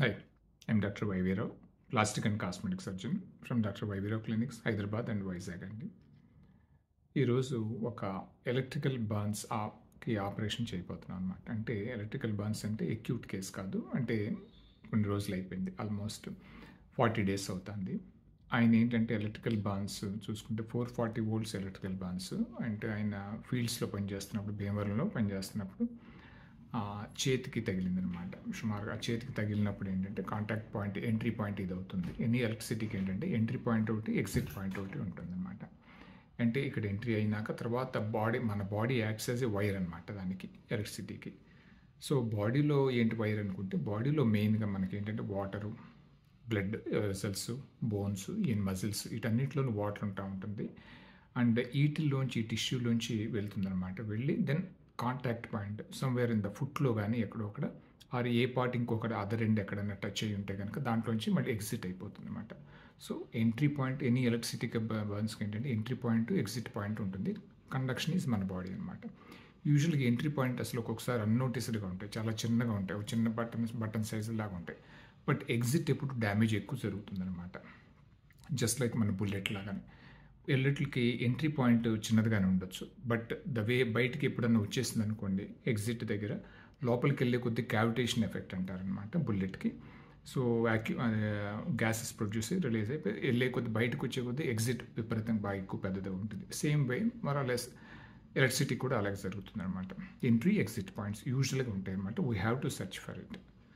Hi, I'm Dr. Vaiviro, plastic and cosmetic surgeon from Dr. Vaiviro Clinics, Hyderabad and Vizag అండి ఈరోజు ఒక electrical burns కి operation చేయబోతున్నాం అనమాట అంటే ఎలక్ట్రికల్ బర్న్స్ అంటే ఎక్యూట్ కేస్ కాదు అంటే కొన్ని రోజులు అయిపోయింది ఆల్మోస్ట్ ఫార్టీ డేస్ అవుతుంది ఆయన ఏంటంటే ఎలక్ట్రికల్ బాన్స్ చూసుకుంటే four forty volts electrical burns అంటే ఆయన ఫీల్డ్స్లో పనిచేస్తున్నప్పుడు భీమవరంలో పనిచేస్తున్నప్పుడు ఆ, చేతికి తగిలిందనమాట సుమారుగా ఆ చేతికి తగిలినప్పుడు ఏంటంటే కాంటాక్ట్ పాయింట్ ఎంట్రీ పాయింట్ ఇది అవుతుంది ఎనీ ఎలక్ట్రిసిటీకి ఏంటంటే ఎంట్రీ పాయింట్ ఒకటి ఎగ్జిట్ పాయింట్ ఒకటి ఉంటుందన్నమాట అంటే ఇక్కడ ఎంట్రీ అయినాక తర్వాత బాడీ మన body acts as a wire అనమాట దానికి ఎలక్ట్రిసిటీకి సో బాడీలో ఏంటి వైర్ అనుకుంటే బాడీలో మెయిన్గా మనకి ఏంటంటే వాటరు బ్లడ్ వెసల్స్ బోన్స్ ఈ మజిల్స్ వీటన్నిటిలోనూ వాటర్ ఉంటా ఉంటుంది అండ్ వీటిల్లోంచి ఈ టిష్యూలోంచి వెళ్తుందన్నమాట వెళ్ళి then contact point somewhere in the ఫుట్లో కానీ ఎక్కడో ఒకడ ఆర్ ఏ పార్ట్ ఇంకొకటి అదర్ ఎండ్ ఎక్కడైనా టచ్ అయ్యి ఉంటే కనుక దాంట్లోంచి మళ్ళీ ఎగ్జిట్ అయిపోతుంది అనమాట so entry point any electricity బర్న్స్కి ఏంటంటే ఎంట్రీ పాయింట్ ఎగ్జిట్ పాయింట్ ఉంటుంది కండక్షన్ ఈజ్ మన బాడీ అనమాట యూజువల్గా ఎంట్రీ పాయింట్ అసలు ఒక్కొక్కసారి అన్నోటిస్డ్గా ఉంటాయి చాలా చిన్నగా ఉంటాయి ఒక చిన్న బటన్ బటన్ సైజు లాగా ఉంటాయి బట్ ఎగ్జిట్ ఎప్పుడు డ్యామేజ్ ఎక్కువ జరుగుతుంది అనమాట జస్ట్ లైక్ మన బుల్లెట్ లాగానే ఎల్లట్లకి ఎంట్రీ పాయింట్ చిన్నదిగానే ఉండొచ్చు బట్ ద వే బయటికి ఎప్పుడన్నా వచ్చేసింది అనుకోండి ఎగ్జిట్ దగ్గర లోపలికి వెళ్ళే కొద్ది క్యావిటేషన్ ఎఫెక్ట్ అంటారనమాట బుల్లెట్కి సో యాక్యూ గ్యాసెస్ ప్రొడ్యూస్ అయ్యి రిలీజ్ అయిపోయి వెళ్ళే కొద్ది బయటకు వచ్చే కొద్ది ఎగ్జిట్ విపరీతంగా బాగా ఎక్కువ పెద్దదిగా ఉంటుంది సేమ్ వే మరలెస్ ఎలక్ట్రిసిటీ కూడా అలాగే జరుగుతుంది అనమాట ఎంట్రీ ఎగ్జిట్ పాయింట్స్ యూజువల్గా ఉంటాయి అనమాట we have to search for it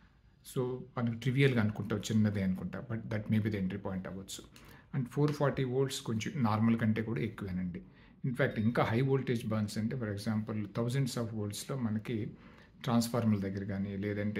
so మనకు ట్రివియల్గా అనుకుంటాం చిన్నదే అనుకుంటా but that maybe the entry point అవ్వచ్చు అండ్ ఫోర్ ఫార్టీ వోల్ట్స్ కొంచెం నార్మల్ కంటే కూడా ఎక్కువేనండి ఇన్ఫ్యాక్ట్ ఇంకా హై వోల్టేజ్ బర్న్స్ అంటే ఫర్ ఎగ్జాంపుల్ థౌజండ్స్ ఆఫ్ వోల్ట్స్లో మనకి ట్రాన్స్ఫార్మర్ దగ్గర కానీ లేదంటే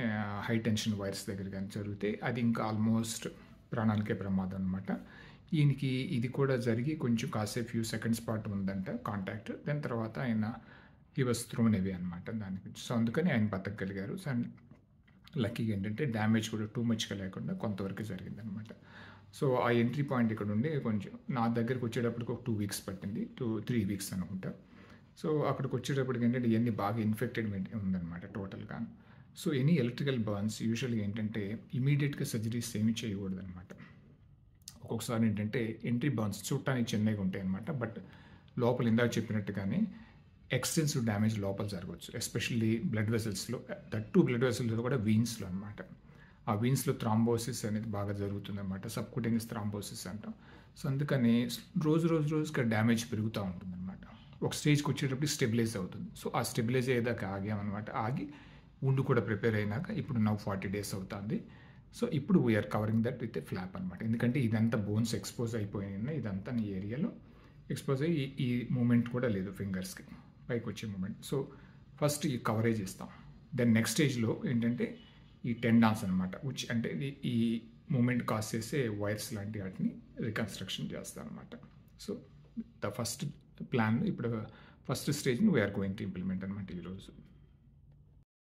హై టెన్షన్ వైర్స్ దగ్గర కానీ జరిగితే అది ఇంకా ఆల్మోస్ట్ ప్రాణాలకే ప్రమాదం అనమాట ఈయనకి ఇది కూడా జరిగి కొంచెం కాసేపు ఫ్యూ సెకండ్స్ పాటు ఉందంట కాంటాక్ట్ దాని తర్వాత ఆయన హీ వాస్ థ్రోన్ అవే అనమాట దాని గురించి సో అందుకని ఆయన బతకగలిగారు సో అండ్ లక్కీగా ఏంటంటే డ్యామేజ్ కూడా టూ మచ్గా లేకుండా కొంతవరకు జరిగిందనమాట సో ఆ ఎంట్రీ పాయింట్ ఇక్కడ ఉండి కొంచెం నా దగ్గరికి వచ్చేటప్పటికి ఒక టూ వీక్స్ పట్టింది టూ త్రీ వీక్స్ అనుకుంటా సో అక్కడికి వచ్చేటప్పటికి ఏంటంటే ఇవన్నీ బాగా ఇన్ఫెక్టెడ్ ఉందన్నమాట టోటల్గా సో ఎనీ ఎలక్ట్రికల్ బర్న్స్ యూజువల్గా ఏంటంటే ఇమీడియట్గా సర్జరీస్ ఏమీ చేయకూడదు అనమాట ఒక్కొక్కసారి ఏంటంటే ఎంట్రీ బర్న్స్ చూడటానికి చిన్నగా ఉంటాయి అనమాట బట్ లోపల ఇందాక చెప్పినట్టుగానే ఎక్స్టెన్సివ్ డ్యామేజ్ లోపల జరగవచ్చు ఎస్పెషల్లీ బ్లడ్ వెసల్స్లో దట్ టు బ్లడ్ వెసల్స్లో కూడా వీన్స్లో అనమాట ఆ వీన్స్లో థ్రాంబోసిస్ అనేది బాగా జరుగుతుంది అనమాట సబ్కుటేనియస్ థ్రాంబోసిస్ అంటాం సో అందుకని రోజు రోజు రోజుకి డ్యామేజ్ పెరుగుతూ ఉంటుంది అనమాట ఒక స్టేజ్కి వచ్చేటప్పుడు స్టెబిలైజ్ అవుతుంది సో ఆ స్టెబిలైజ్ అయ్యేదాకా ఆగామన్నమాట ఆగి ఉండి కూడా ప్రిపేర్ అయినాక ఇప్పుడు నవ్వు ఫార్టీ డేస్ అవుతుంది సో ఇప్పుడు we are covering that with a flap అనమాట ఎందుకంటే ఇదంతా బోన్స్ ఎక్స్పోజ్ అయిపోయిన ఇదంతా ఈ ఏరియాలో ఎక్స్పోజ్ అయ్యి ఈ- ఈ మూమెంట్ కూడా లేదు ఫింగర్స్కి పైకి వచ్చే మూమెంట్ సో ఫస్ట్ ఈ కవరేజ్ ఇస్తాం దెన్ నెక్స్ట్ స్టేజ్లో ఏంటంటే ఈ టెండాన్స్ అనమాట విచ్ అంటే ఈ- ఈ మూమెంట్ కాస్ చేసే వైర్స్ లాంటి వాటిని రికన్స్ట్రక్షన్ చేస్తాం అనమాట సో ద ఫస్ట్ ప్లాన్ ఇప్పుడు ఫస్ట్ స్టేజ్ని వీఆర్ గోయింగ్ టు ఇంప్లిమెంట్ అనమాట ఈరోజు